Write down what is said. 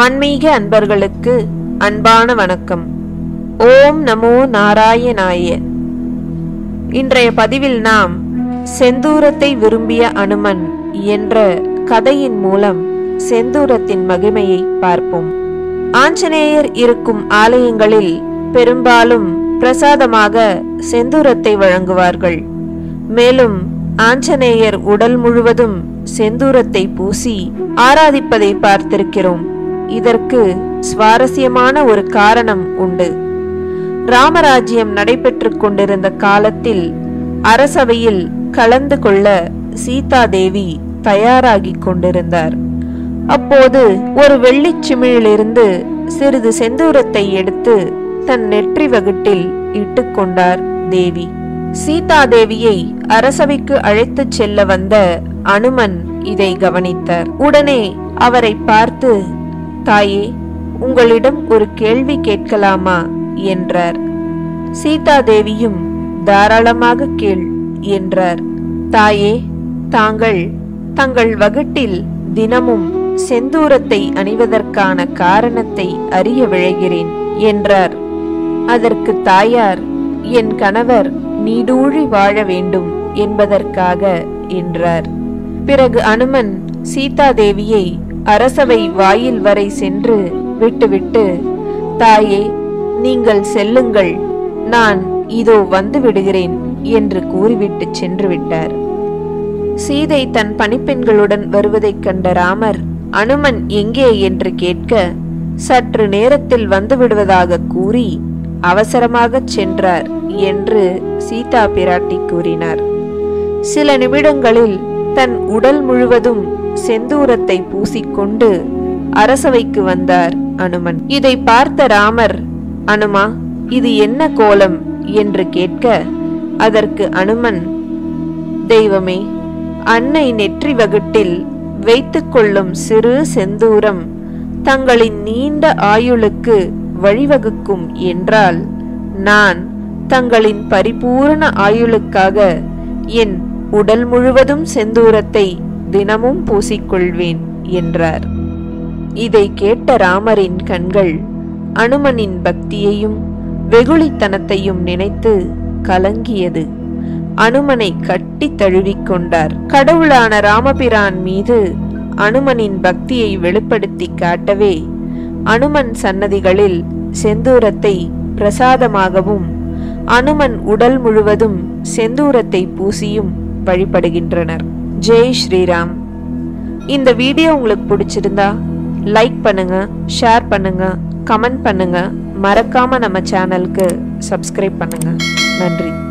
ஆன்மீக அன்பர்களுக்கு அன்பான வணக்கம் ஓம் நமோ நாராயணாய இன்றைய பதிவில் நாம் செந்தூரத்தை விரும்பிய அனுமன் என்ற கதையின் மூலம் செந்தூரத்தின் மகிமையை பார்ப்போம் ஆஞ்சநேயர் இருக்கும் ஆலயங்களில் பெரும்பாலும் பிரசாதமாக செந்தூரத்தை வழங்குவார்கள் மேலும் ஆஞ்சநேயர் உடல் முழுவதும் செந்தூரத்தை பூசி ஆராதிப்பதை பார்த்திருக்கிறோம் இதற்கு சுவாரஸ்யமான ஒரு காரணம் உண்டு ராமராஜ்யம் நடைபெற்றுக் கொண்டிருந்த காலத்தில் அரசவையில் கலந்து கொள்ள சீதாதேவி தயாராகிக் கொண்டிருந்தார் அப்போது ஒரு வெள்ளிச் சிமிழிலிருந்து சிறிது செந்தூரத்தை எடுத்து தன் நெற்றி வகுட்டில் இட்டுக்கொண்டார் தேவி சீதாதேவியை அரசவைக்கு அழைத்துச் செல்ல வந்த அனுமன் இதை கவனித்தார் உடனே அவரை பார்த்து தாயே உங்களிடம் ஒரு கேள்வி கேட்கலாமா என்றார் சீதாதேவியும் தாராளமாக கேள் என்றார் தாயே தாங்கள் தங்கள் வகுட்டில் தினமும் செந்தூரத்தை அணிவதற்கான காரணத்தை அறிய விழைகிறேன் என்றார் அதற்கு தாயார் என் கணவர் நீடூழி வாழ வேண்டும் என்பதற்காக என்றார் பிறகு அனுமன் சீதாதேவியை அரசவை வாயில் வரை சென்று விட்டுவிட்டு தாயே நீங்கள் செல்லுங்கள் நான் இதோ வந்து விடுகிறேன் என்று கூறிவிட்டு சென்று விட்டார் சீதை தன் பணிப்பெண்களுடன் வருவதைக் கண்ட ராமர் அனுமன் எங்கே என்று கேட்க சற்று நேரத்தில் வந்து விடுவதாக கூறி அவசரமாகச் சென்றார் என்று சீதா பிராட்டி கூறினார் சில நிமிடங்களில் தன் உடல் முழுவதும் செந்தூரத்தை பூசிக்கொண்டு அரசவைக்கு வந்தார் அனுமன் இதை பார்த்த ராமர் அனுமா இது என்ன கோலம் என்று கேட்க அதற்கு அனுமன் தெய்வமே அன்னை நெற்றி வகுட்டில் வைத்துக்கொள்ளும் சிறு செந்தூரம் தங்களின் நீண்ட ஆயுளுக்கு வழிவகுக்கும் என்றால் நான் தங்களின் பரிபூரண ஆயுளுக்காக என் உடல் முழுவதும் செந்தூரத்தை தினமும் பூசிக்கொள்வேன் என்றார் இதை கேட்ட ராமரின் கண்கள் அனுமனின் பக்தியையும் வெகுளித்தனத்தையும் நினைத்து கலங்கியது அனுமனை கட்டி தழுவிக்கொண்டார் கடவுளான ராமபிரான் மீது அனுமனின் பக்தியை வெளிப்படுத்தி காட்டவே அனுமன் சன்னதிகளில் செந்தூரத்தை பிரசாதமாகவும் அனுமன் உடல் முழுவதும் செந்தூரத்தை பூசியும் வழிபடுகின்றனர் ஜெய் ஸ்ரீராம் இந்த வீடியோ உங்களுக்கு பிடிச்சிருந்தா லைக் பண்ணுங்க ஷேர் பண்ணுங்க கமெண்ட் பண்ணுங்க மறக்காம நம்ம சேனலுக்கு சப்ஸ்கிரைப் பண்ணுங்க நன்றி